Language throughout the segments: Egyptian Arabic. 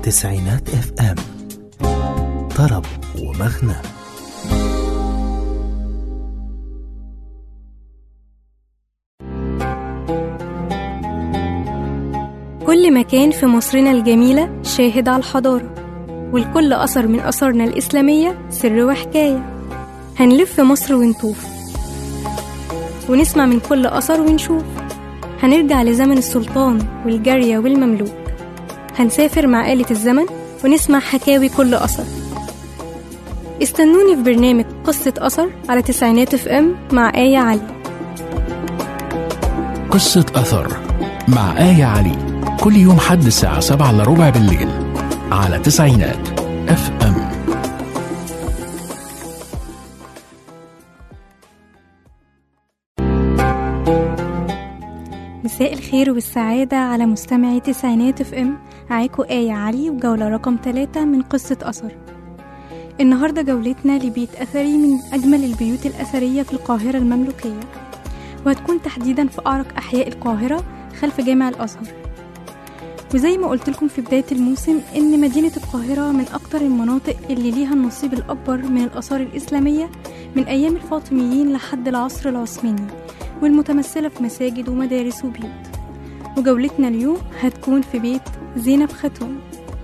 تسعينات اف ام طرب ومغنى كل مكان في مصرنا الجميلة شاهد على الحضارة والكل أثر من أثرنا الإسلامية سر وحكاية هنلف مصر ونطوف ونسمع من كل أثر ونشوف هنرجع لزمن السلطان والجارية والمملوك هنسافر مع آلة الزمن ونسمع حكاوي كل أثر استنوني في برنامج قصة أثر على تسعينات اف ام مع آية علي قصة أثر مع آية علي كل يوم حد الساعة سبعة إلا ربع بالليل على تسعينات اف ام مساء الخير والسعادة على مستمعي تسعينات اف ام معاكم آية علي وجولة رقم 3 من قصة أثر النهاردة جولتنا لبيت أثري من أجمل البيوت الأثرية في القاهرة المملوكية وهتكون تحديدا في أعرق أحياء القاهرة خلف جامع الأزهر وزي ما قلت لكم في بداية الموسم إن مدينة القاهرة من أكتر المناطق اللي ليها النصيب الأكبر من الآثار الإسلامية من أيام الفاطميين لحد العصر العثماني والمتمثلة في مساجد ومدارس وبيوت وجولتنا اليوم هتكون في بيت زينب خاتون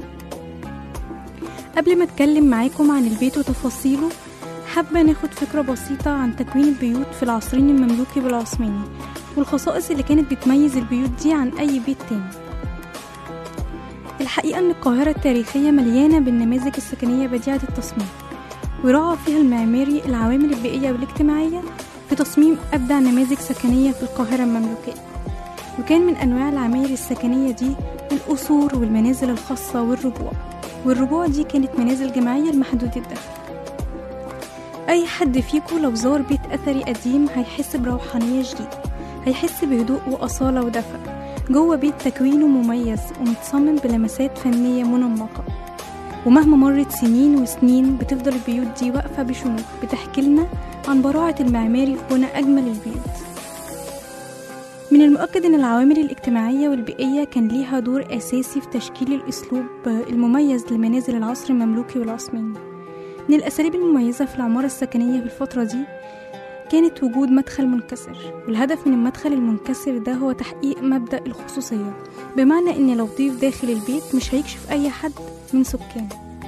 قبل ما اتكلم معاكم عن البيت وتفاصيله حابة ناخد فكرة بسيطة عن تكوين البيوت في العصرين المملوكي والعثماني والخصائص اللي كانت بتميز البيوت دي عن أي بيت تاني الحقيقة إن القاهرة التاريخية مليانة بالنماذج السكنية بديعة التصميم وراعى فيها المعماري العوامل البيئية والاجتماعية في تصميم أبدع نماذج سكنية في القاهرة المملوكية وكان من أنواع العماير السكنية دي القصور والمنازل الخاصة والربوع والربوع دي كانت منازل جماعية لمحدود الدخل أي حد فيكم لو زار بيت أثري قديم هيحس بروحانية جديدة هيحس بهدوء وأصالة ودفء جوه بيت تكوينه مميز ومتصمم بلمسات فنية منمقة ومهما مرت سنين وسنين بتفضل البيوت دي واقفة بشموخ بتحكي لنا عن براعة المعماري في بناء أجمل البيوت من المؤكد أن العوامل الاجتماعية والبيئية كان ليها دور أساسي في تشكيل الأسلوب المميز لمنازل العصر المملوكي والعثماني من الأساليب المميزة في العمارة السكنية في الفترة دي كانت وجود مدخل منكسر والهدف من المدخل المنكسر ده هو تحقيق مبدأ الخصوصية بمعنى ان لو ضيف داخل البيت مش هيكشف اي حد من سكانه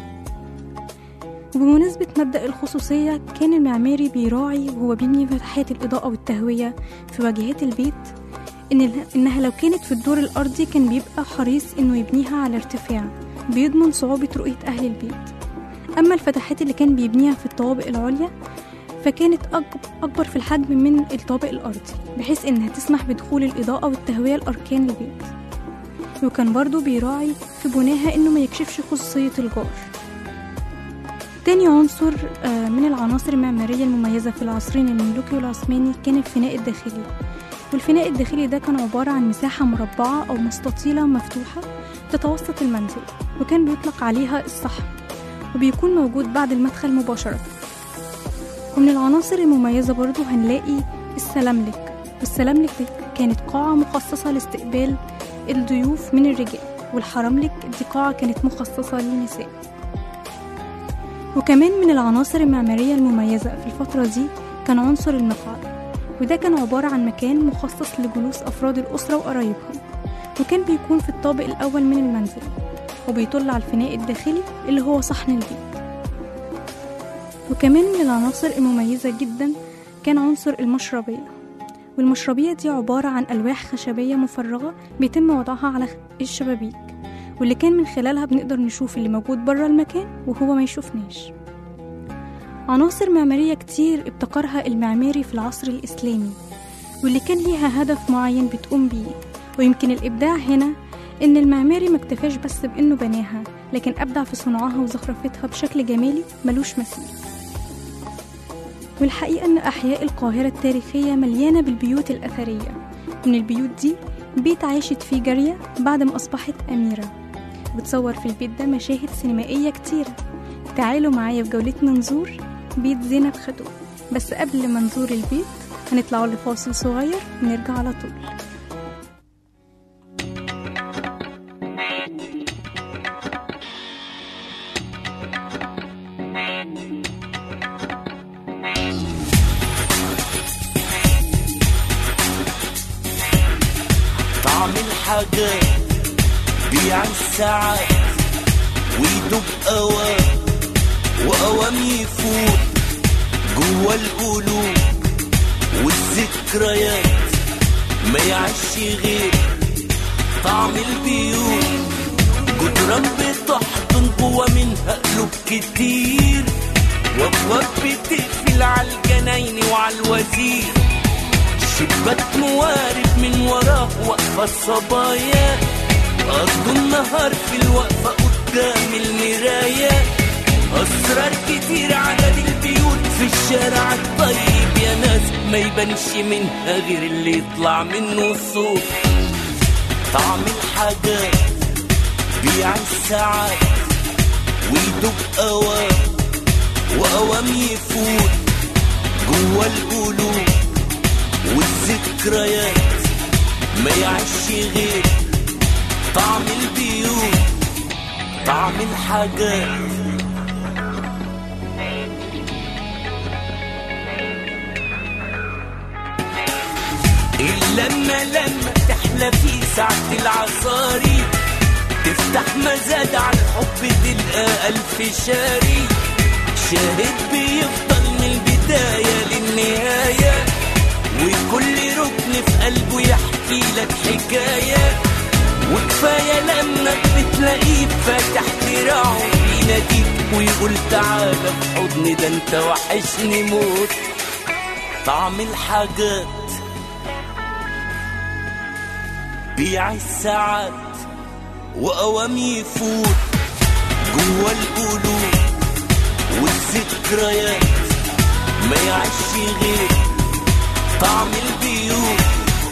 وبمناسبة مبدأ الخصوصية كان المعماري بيراعي وهو بيبني فتحات الإضاءة والتهوية في واجهات البيت إن إنها لو كانت في الدور الأرضي كان بيبقى حريص إنه يبنيها على ارتفاع بيضمن صعوبة رؤية أهل البيت أما الفتحات اللي كان بيبنيها في الطوابق العليا فكانت أكبر في الحجم من الطابق الأرضي بحيث إنها تسمح بدخول الإضاءة والتهوية لأركان البيت وكان برضو بيراعي في بناها إنه ما يكشفش خصوصية الجار تاني عنصر من العناصر المعمارية المميزة في العصرين المملوكي والعثماني كان الفناء الداخلي والفناء الداخلي ده كان عبارة عن مساحة مربعة أو مستطيلة مفتوحة تتوسط المنزل وكان بيطلق عليها الصحن وبيكون موجود بعد المدخل مباشرة ومن العناصر المميزة برضو هنلاقي السلاملك والسلاملك دي كانت قاعة مخصصة لاستقبال الضيوف من الرجال والحرملك دي قاعة كانت مخصصة للنساء وكمان من العناصر المعمارية المميزة في الفترة دي كان عنصر المقعد وده كان عبارة عن مكان مخصص لجلوس أفراد الأسرة وقرايبهم وكان بيكون في الطابق الأول من المنزل وبيطل على الفناء الداخلي اللي هو صحن البيت وكمان من العناصر المميزة جدا كان عنصر المشربية والمشربية دي عبارة عن ألواح خشبية مفرغة بيتم وضعها على الشبابيك واللي كان من خلالها بنقدر نشوف اللي موجود برا المكان وهو ما يشوفناش عناصر معمارية كتير ابتكرها المعماري في العصر الإسلامي واللي كان ليها هدف معين بتقوم بيه ويمكن الإبداع هنا إن المعماري مكتفاش بس بإنه بناها لكن أبدع في صنعها وزخرفتها بشكل جمالي ملوش مثيل والحقيقة إن أحياء القاهرة التاريخية مليانة بالبيوت الأثرية من البيوت دي بيت عاشت فيه جارية بعد ما أصبحت أميرة وتصور في البيت ده مشاهد سينمائية كتيرة تعالوا معايا في جولتنا نزور بيت زينب خاتون بس قبل ما نزور البيت هنطلعوا لفاصل صغير ونرجع على طول حاجات بيع الساعات ويدوب أوام وأوام يفوت جوا القلوب والذكريات ما يعيش غير طعم البيوت جدران بتحضن جوا منها قلوب كتير وابواب بتقفل على الجناين وعلى الوزير شباك موارد من وراه واقفة الصبايا قضوا النهار في الوقفة قدام المراية أسرار كتير عدد البيوت في الشارع الطيب يا ناس ما يبانش منها غير اللي يطلع منه الصوت طعم الحاجات بيع الساعات ويدوب أوام وأوام يفوت جوا القلوب والذكريات ما يعيش غير طعم البيوت طعم الحاجات اللمة لما تحلى في ساعة العصاري تفتح مزاد على الحب تلقى ألف شاري شاهد بيفضل من البداية للنهاية وكل ركن في قلبه يحكي لك حكاية وكفاية لما بتلاقيه فاتح دراعه بيناديك ويقول تعالى في حضني ده انت وحشني موت طعم الحاجات بيع الساعات وأوام يفوت جوا القلوب والذكريات ما يعيش غير طعم البيوت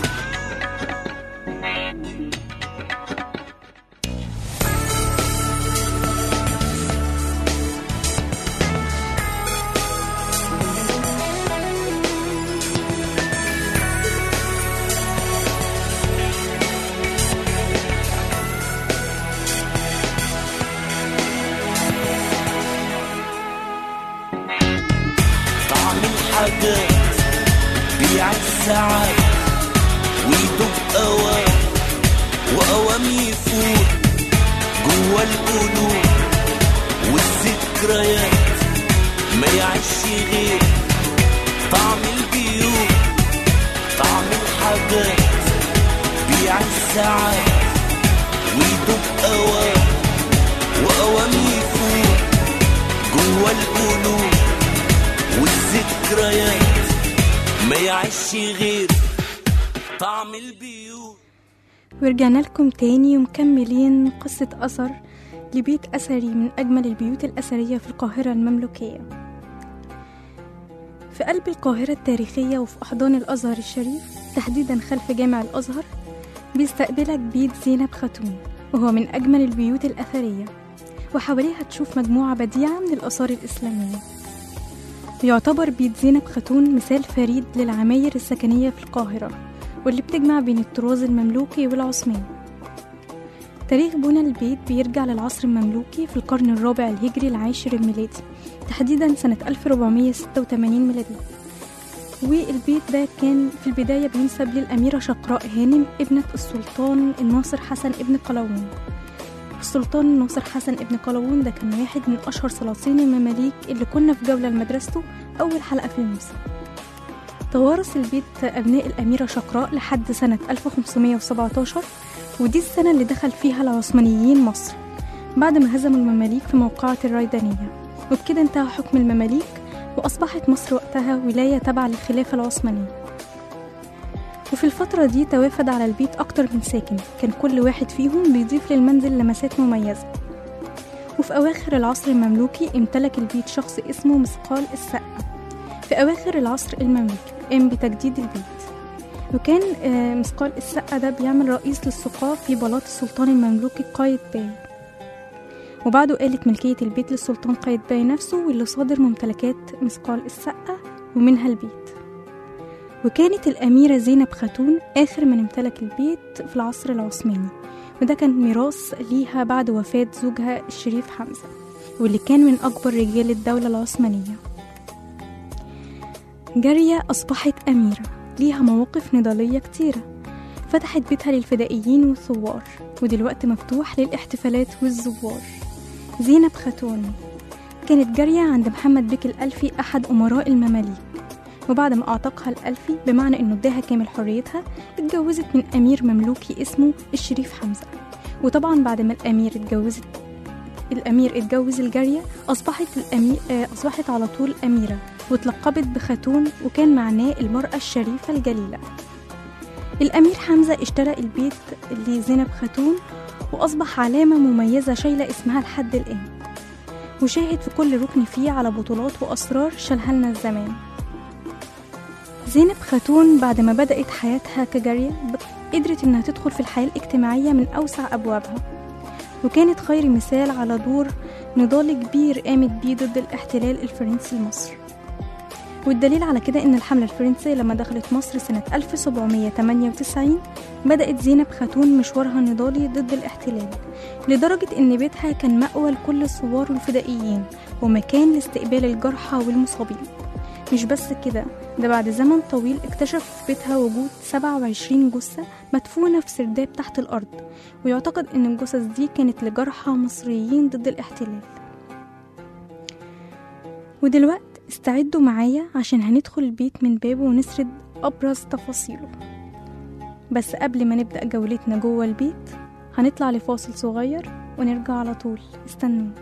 طعم الحاجات بيع الساعات ويدوب أوام وأوام يفوت جوا القلوب والذكريات ما يعيش غير طعم البيوت طعم الحاجات بيع الساعات ويدوب أوام وأوام يفوت جوا القلوب والذكريات ما يعيش غير طعم البيوت ورجعنا لكم تاني ومكملين قصة أثر لبيت أثري من أجمل البيوت الأثرية في القاهرة المملوكية في قلب القاهرة التاريخية وفي أحضان الأزهر الشريف تحديدا خلف جامع الأزهر بيستقبلك بيت زينب خاتون وهو من أجمل البيوت الأثرية وحواليها تشوف مجموعة بديعة من الآثار الإسلامية يعتبر بيت زينب خاتون مثال فريد للعماير السكنية في القاهرة واللي بتجمع بين الطراز المملوكي والعثماني تاريخ بنى البيت بيرجع للعصر المملوكي في القرن الرابع الهجري العاشر الميلادي تحديدا سنة 1486 ميلادي والبيت ده كان في البداية بينسب للأميرة شقراء هانم ابنة السلطان الناصر حسن ابن قلاوون السلطان الناصر حسن ابن قلاوون ده كان واحد من أشهر سلاطين المماليك اللي كنا في جولة لمدرسته أول حلقة في الموسم توارث البيت أبناء الأميرة شقراء لحد سنة 1517 ودي السنة اللي دخل فيها العثمانيين مصر بعد ما هزموا المماليك في موقعة الريدانية وبكده انتهى حكم المماليك وأصبحت مصر وقتها ولاية تابعة للخلافة العثمانية وفي الفترة دي توافد على البيت أكتر من ساكن كان كل واحد فيهم بيضيف للمنزل لمسات مميزة وفي أواخر العصر المملوكي امتلك البيت شخص اسمه مسقال السقا في أواخر العصر المملوكي قام بتجديد البيت وكان آه، مسقال السقا ده بيعمل رئيس للسقاة في بلاط السلطان المملوكي قايد باي وبعده قالت ملكية البيت للسلطان قايد باي نفسه واللي صادر ممتلكات مسقال السقا ومنها البيت وكانت الأميرة زينب خاتون آخر من امتلك البيت في العصر العثماني وده كان ميراث ليها بعد وفاة زوجها الشريف حمزة واللي كان من أكبر رجال الدولة العثمانية جارية أصبحت أميرة ليها مواقف نضالية كتيرة فتحت بيتها للفدائيين والثوار ودلوقتي مفتوح للاحتفالات والزوار زينب خاتون كانت جارية عند محمد بيك الألفي أحد أمراء المماليك وبعد ما أعتقها الألفي بمعنى إنه اداها كامل حريتها اتجوزت من أمير مملوكي اسمه الشريف حمزة وطبعا بعد ما الأمير اتجوزت الأمير اتجوز الجارية أصبحت الأمير آه، أصبحت على طول أميرة واتلقبت بخاتون وكان معناه المرأة الشريفة الجليلة الأمير حمزة اشترى البيت لزينب خاتون وأصبح علامة مميزة شايلة اسمها لحد الآن وشاهد في كل ركن فيه على بطولات وأسرار شالها لنا الزمان زينب خاتون بعد ما بدأت حياتها كجارية ب- قدرت إنها تدخل في الحياة الاجتماعية من أوسع أبوابها وكانت خير مثال على دور نضال كبير قامت بيه ضد الاحتلال الفرنسي لمصر والدليل على كده إن الحملة الفرنسية لما دخلت مصر سنة 1798 بدأت زينب خاتون مشوارها النضالي ضد الاحتلال لدرجة إن بيتها كان مأوى لكل الثوار والفدائيين ومكان لاستقبال الجرحى والمصابين مش بس كده ده بعد زمن طويل اكتشف في بيتها وجود 27 جثة مدفونة في سرداب تحت الأرض ويعتقد إن الجثث دي كانت لجرحى مصريين ضد الاحتلال ودلوقت استعدوا معايا عشان هندخل البيت من بابه ونسرد أبرز تفاصيله بس قبل ما نبدأ جولتنا جوه البيت هنطلع لفاصل صغير ونرجع على طول استنوا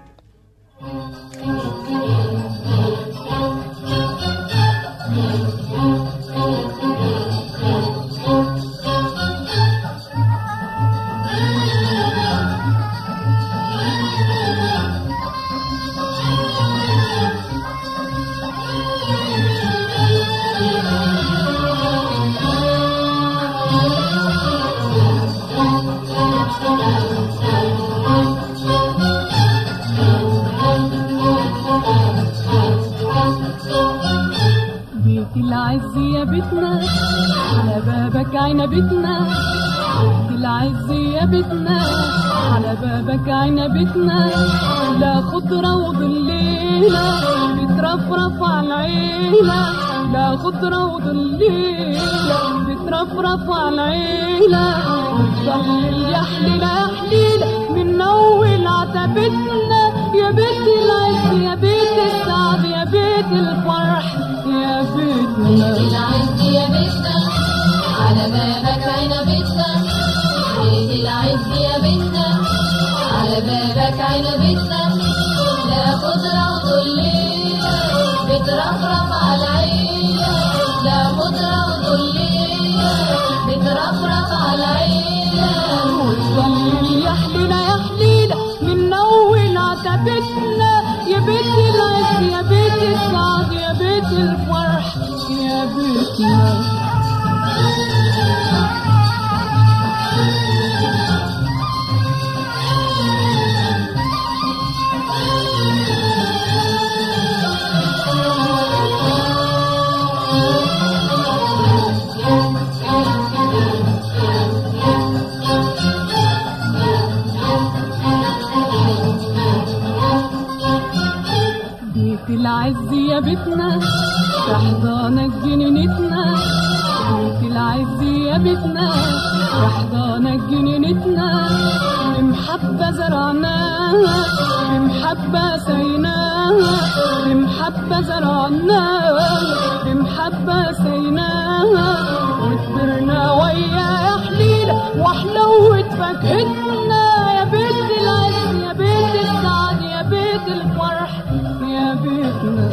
بيت العز يا بيتنا على بابك عنبتنا بيت العز يا بيتنا على بابك عنبتنا لا خضرة وظليلة بترفرف على العيلة لا خضرة وظليلة بترفرف على العيلة وتظلل يا حليلة يا حليلة من أول عتبتنا يا بيت العز يا بيت السعد يا بيت الفرح يا بيتنا العز يا بيتنا على بابك عنبتنا بيت العز يا بيتنا على بابك عنبتنا لا خضرة وظليلة بترفرف على العيلة لا خضرة وظليلة بترفرف على العيلة وتظلل يا حليلة يا حليلة من أول عتبتنا يا بيت العز يا بيت السعد يا بيت الفرح يا بيتنا بيت العز يا بيتنا تحضانك جنينتنا بيت العز يا بيتنا تحضانك جنينتنا بمحبة زرعناها بمحبة سيناها بمحبة زرعناها بمحبة سيناها وكبرنا ويا يا حليلة وحلوة فاكهتنا يا بيت العز يا بيت السعد يا بيت الفرح يا بيتنا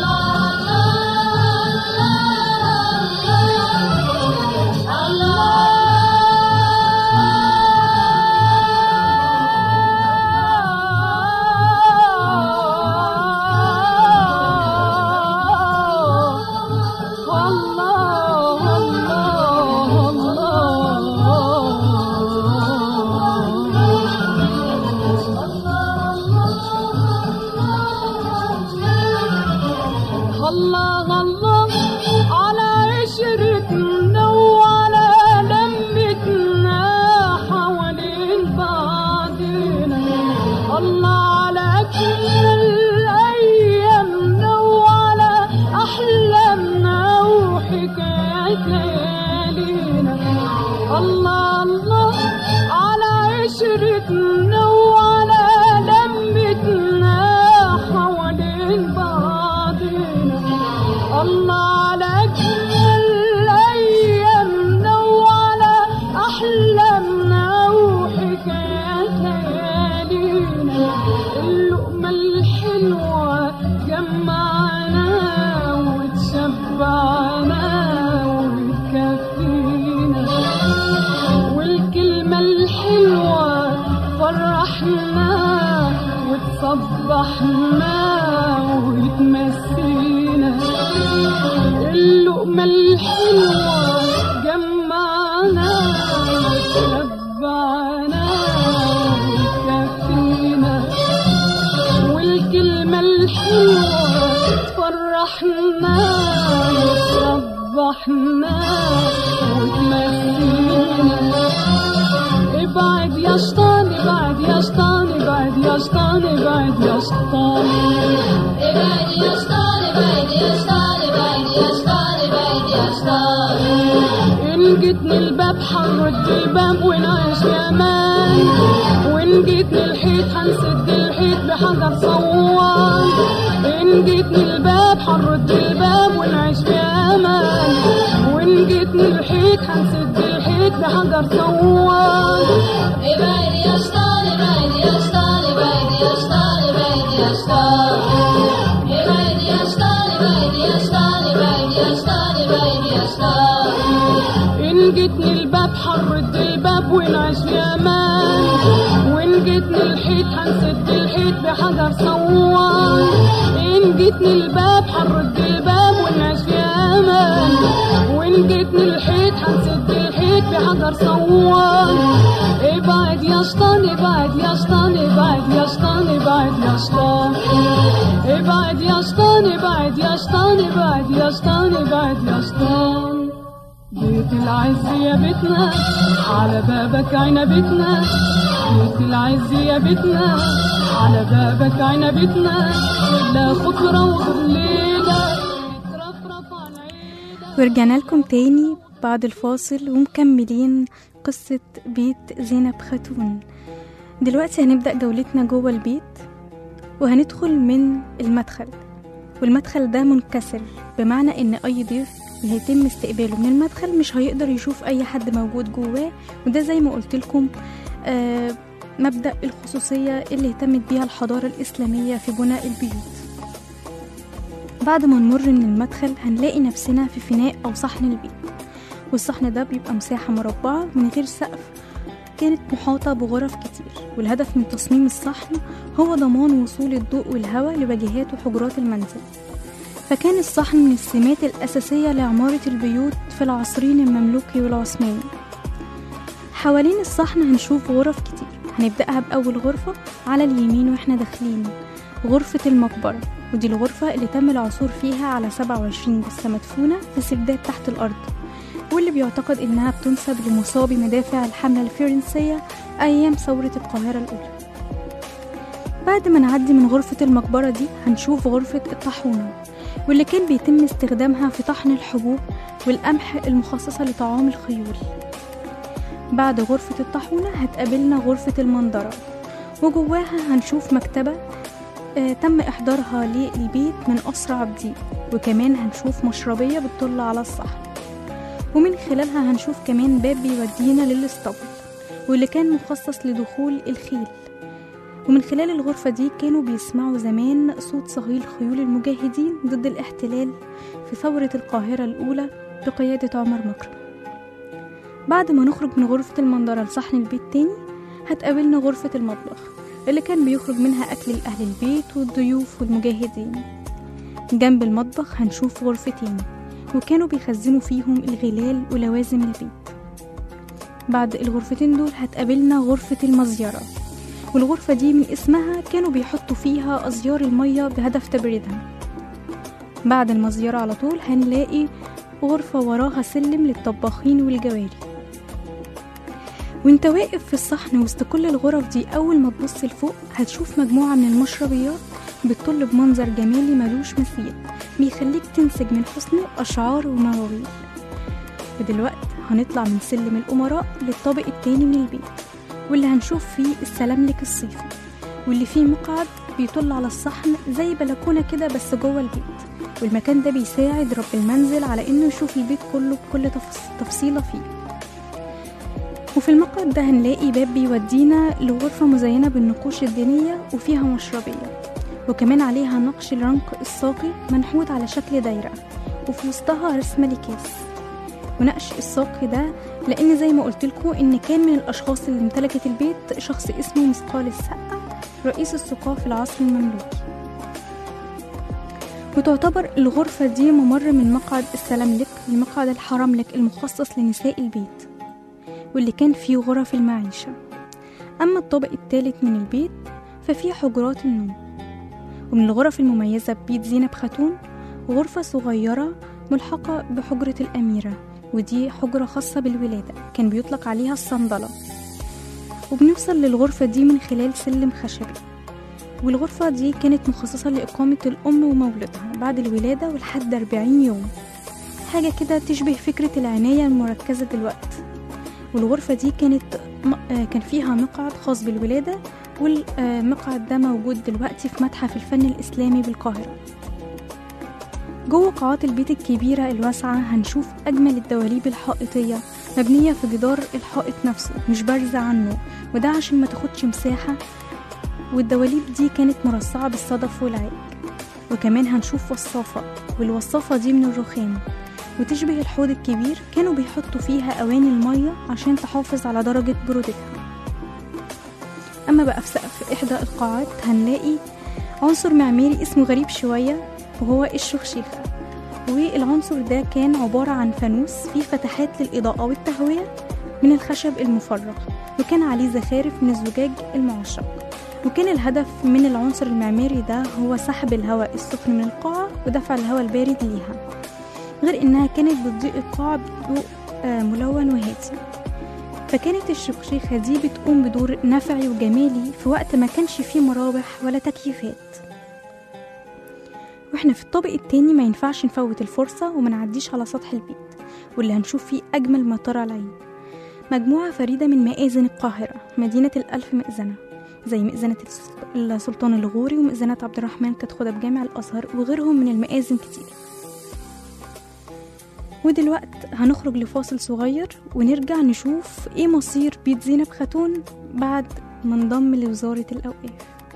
الله الله الله الله على عشرتنا وعلى لمتنا حوالين بعضنا الله على أجمل أيامنا وعلى أحلامنا وحكايات ليالينا وتصبحنا ويتمسينا اللقمة الحلوة جمعنا شبعنا وكفينا والكلمة الحلوة تفرحنا وتصبحنا وتمسينا ابعد يا شيطان ابعد يا شيطان ابعد يا شيطان ابعد يا شيطان ابعد يا شيطان ابعد يا شيطان ابعد يا شيطان ابعد يا شيطان ان جيتني الباب حنرد الباب ونعيش يا امان وان جيتني الحيط هنسد الحيط بحجر صوان ان جيتني الباب حنرد الباب ونعيش يا امان وان جيتني الحيط هنسد الحيط بحجر صوان ابعد يا شيطان ابعد يا شيطان ابعد يا شيطان ابعد يا شيطان ابعد يا شيطان ابعد يا شيطان ابعد يا شيطان ابعد يا شيطان إن جيتني الباب حنرد الباب ونعيش في أمان وإن جيتني الحيط هنسد الحيط بحجر صوان إن جيتني الباب حنرد الباب ونعيش في أمان وإن جيتني الحيط هنسد الحيط بحجر صوان ابعد يا شيطان ابعد يا شيطان ابعد يا شيطان ابعد يا شيطان ابعد يا شيطان ابعد يا شيطان ابعد يا شيطان ابعد يا شيطان بيت العز يا بيتنا على بابك عنبتنا بيت العز يا بيتنا على بابك عنبتنا لا خضرة وظليلة بترفرف على العيلة ورجعنا لكم تاني بعد الفاصل ومكملين قصة بيت زينب خاتون دلوقتي هنبدأ جولتنا جوه البيت وهندخل من المدخل والمدخل ده منكسر بمعنى ان اي ضيف اللي هيتم استقباله من المدخل مش هيقدر يشوف اي حد موجود جواه وده زي ما قلت لكم آه مبدأ الخصوصية اللي اهتمت بيها الحضارة الإسلامية في بناء البيوت بعد ما نمر من المدخل هنلاقي نفسنا في فناء أو صحن البيت والصحن ده بيبقى مساحة مربعة من غير سقف كانت محاطة بغرف كتير والهدف من تصميم الصحن هو ضمان وصول الضوء والهواء لواجهات وحجرات المنزل فكان الصحن من السمات الأساسية لعمارة البيوت في العصرين المملوكي والعثماني حوالين الصحن هنشوف غرف كتير هنبدأها بأول غرفة على اليمين واحنا داخلين غرفة المقبرة ودي الغرفة اللي تم العثور فيها على 27 جثة مدفونة في سرداب تحت الأرض واللي بيعتقد إنها بتنسب لمصابي مدافع الحملة الفرنسية أيام ثورة القاهرة الأولى بعد ما نعدي من غرفة المقبرة دي هنشوف غرفة الطاحونة واللي كان بيتم استخدامها في طحن الحبوب والقمح المخصصة لطعام الخيول بعد غرفة الطاحونة هتقابلنا غرفة المنظرة وجواها هنشوف مكتبة آه تم إحضارها للبيت من أسرع عبدين وكمان هنشوف مشربية بتطل على الصحن ومن خلالها هنشوف كمان باب بيودينا للاسطبل واللي كان مخصص لدخول الخيل ومن خلال الغرفة دي كانوا بيسمعوا زمان صوت صهيل خيول المجاهدين ضد الاحتلال في ثورة القاهرة الأولى بقيادة عمر مكرم بعد ما نخرج من غرفة المنظرة لصحن البيت تاني هتقابلنا غرفة المطبخ اللي كان بيخرج منها أكل لأهل البيت والضيوف والمجاهدين جنب المطبخ هنشوف غرفتين وكانوا بيخزنوا فيهم الغلال ولوازم البيت بعد الغرفتين دول هتقابلنا غرفة المزيرة والغرفة دي من اسمها كانوا بيحطوا فيها أزيار المية بهدف تبريدها بعد المزيرة على طول هنلاقي غرفة وراها سلم للطباخين والجواري وانت واقف في الصحن وسط كل الغرف دي أول ما تبص لفوق هتشوف مجموعة من المشربيات بتطل بمنظر جمالي ملوش مثيل بيخليك تنسج من حسنه أشعار ومواويل ودلوقتي هنطلع من سلم الأمراء للطابق التاني من البيت واللي هنشوف فيه السلاملك الصيفي واللي فيه مقعد بيطل على الصحن زي بلكونة كده بس جوه البيت والمكان ده بيساعد رب المنزل على انه يشوف البيت كله بكل تفص- تفصيلة فيه وفي المقعد ده هنلاقي باب بيودينا لغرفة مزينة بالنقوش الدينية وفيها مشربية وكمان عليها نقش الرنق الساقي منحوت على شكل دايرة وفي وسطها رسمة لكاس ونقش الساقي ده لأن زي ما قلت لكم إن كان من الأشخاص اللي امتلكت البيت شخص اسمه مسقال السقا رئيس السقاة في العصر المملوكي وتعتبر الغرفة دي ممر من مقعد السلاملك لمقعد الحرملك المخصص لنساء البيت واللي كان فيه غرف المعيشة أما الطابق الثالث من البيت ففيه حجرات النوم ومن الغرف المميزة ببيت زينب خاتون غرفة صغيرة ملحقة بحجرة الأميرة ودي حجرة خاصة بالولادة كان بيطلق عليها الصندلة وبنوصل للغرفة دي من خلال سلم خشبي والغرفة دي كانت مخصصة لإقامة الأم ومولدها بعد الولادة ولحد 40 يوم حاجة كده تشبه فكرة العناية المركزة دلوقتي والغرفة دي كانت م- آه، كان فيها مقعد خاص بالولادة والمقعد ده موجود دلوقتي في متحف الفن الإسلامي بالقاهرة جوه قاعات البيت الكبيرة الواسعة هنشوف أجمل الدواليب الحائطية مبنية في جدار الحائط نفسه مش بارزة عنه وده عشان ما تاخدش مساحة والدواليب دي كانت مرصعة بالصدف والعاج وكمان هنشوف وصافة والوصافة دي من الرخام وتشبه الحوض الكبير كانوا بيحطوا فيها أواني المية عشان تحافظ على درجة برودتها أما بقى في سقف إحدى القاعات هنلاقي عنصر معماري اسمه غريب شوية وهو الشخشيخة والعنصر ده كان عبارة عن فانوس فيه فتحات للإضاءة والتهوية من الخشب المفرغ وكان عليه زخارف من الزجاج المعشق وكان الهدف من العنصر المعماري ده هو سحب الهواء السخن من القاعة ودفع الهواء البارد ليها غير إنها كانت بتضيء القاعة بضوء آه، ملون وهادي فكانت الشخشيخة دي بتقوم بدور نفعي وجمالي في وقت ما كانش فيه مراوح ولا تكييفات واحنا في الطابق التاني ما ينفعش نفوت الفرصة وما نعديش على سطح البيت واللي هنشوف فيه أجمل ما ترى العين مجموعة فريدة من مآذن القاهرة مدينة الألف مئذنة زي مئذنة الس- السلطان الغوري ومئذنة عبد الرحمن كتخدة بجامع الأزهر وغيرهم من المآذن كتير ودلوقت هنخرج لفاصل صغير ونرجع نشوف ايه مصير بيت زينب خاتون بعد ما انضم لوزارة الأوقاف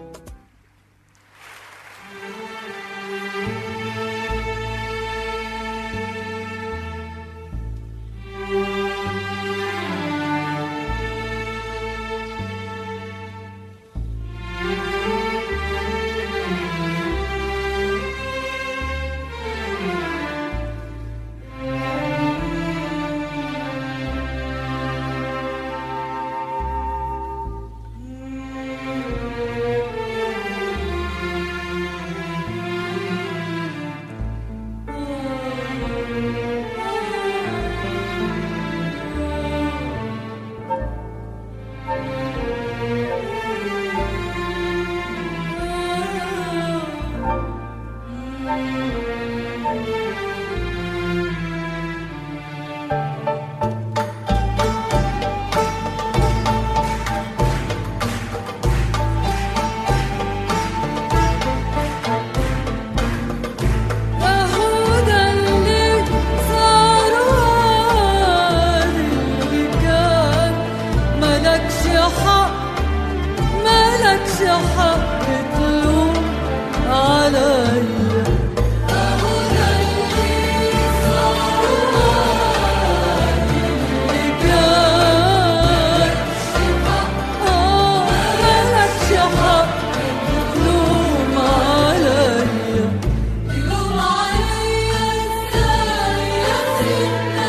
أهو ده اللي صار اللي كان ملكش حق ملكش حق تلوم عليا أهو ده اللي صار اللي كان آه ملكش حق تلوم عليا تلوم عليا ازاي يا سيدنا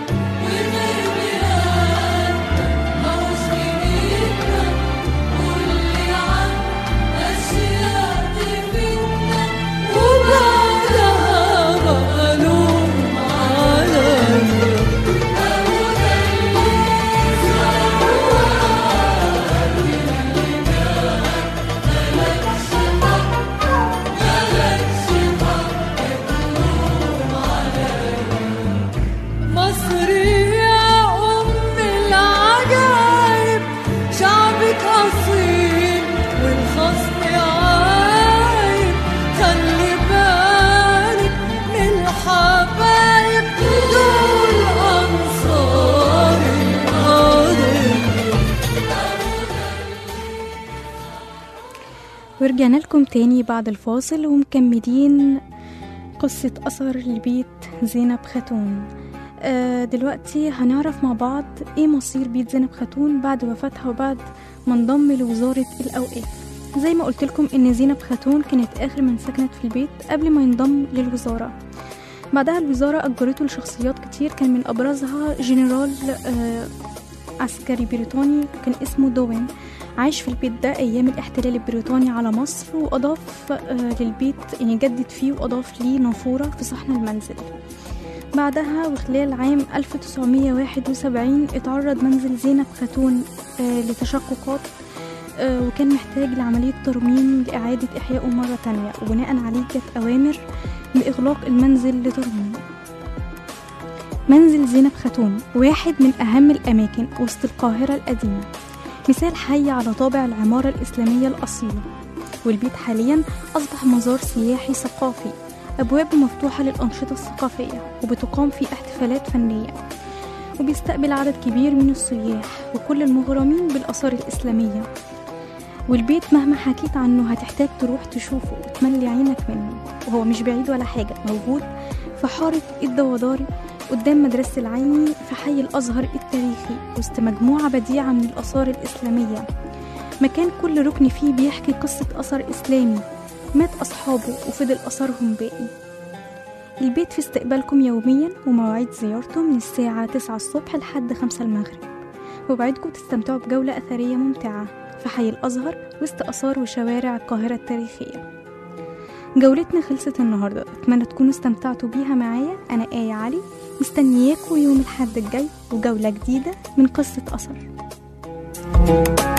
والغربيات ماهوش بإيدنا قولي عن أشياء تفيدنا وبعدها بقى لوم عليا أهو ده اللي صار ملكش حق ملكش مصر يا أم العجائب شعبك أصيل والخصم عايب خلي بالك من الحبايب دول أنصار القضية ورجعنا لكم تاني بعد الفاصل ومكملين قصة أثر لبيت زينب خاتون آه، دلوقتي هنعرف مع بعض ايه مصير بيت زينب خاتون بعد وفاتها وبعد ما انضم لوزارة الأوقاف زي ما قلت لكم ان زينب خاتون كانت آخر من سكنت في البيت قبل ما ينضم للوزارة بعدها الوزارة أجرته لشخصيات كتير كان من أبرزها جنرال آه، عسكري بريطاني كان اسمه دوين عاش في البيت ده أيام الاحتلال البريطاني على مصر وأضاف آه، للبيت يعني جدد فيه وأضاف ليه نافورة في صحن المنزل بعدها وخلال عام 1971 اتعرض منزل زينب خاتون آه، لتشققات آه، وكان محتاج لعملية ترميم لإعادة إحيائه مرة تانية وبناء عليه جت أوامر بإغلاق المنزل لترميم منزل زينب خاتون واحد من أهم الأماكن وسط القاهرة القديمة مثال حي على طابع العمارة الإسلامية الأصيلة والبيت حاليا أصبح مزار سياحي ثقافي أبوابه مفتوحة للأنشطة الثقافية وبتقام فيه احتفالات فنية وبيستقبل عدد كبير من السياح وكل المغرمين بالآثار الإسلامية والبيت مهما حكيت عنه هتحتاج تروح تشوفه وتملي عينك منه وهو مش بعيد ولا حاجة موجود في حارة الدواداري قدام مدرسة العيني في حي الأزهر التاريخي وسط مجموعة بديعة من الآثار الإسلامية مكان كل ركن فيه بيحكي قصة أثر إسلامي مات أصحابه وفضل أثرهم باقي البيت في استقبالكم يوميا ومواعيد زيارته من الساعة 9 الصبح لحد 5 المغرب وبعدكم تستمتعوا بجولة أثرية ممتعة في حي الأزهر وسط آثار وشوارع القاهرة التاريخية جولتنا خلصت النهاردة أتمنى تكونوا استمتعتوا بيها معايا أنا آية علي مستنياكوا يوم الحد الجاي وجولة جديدة من قصة أثر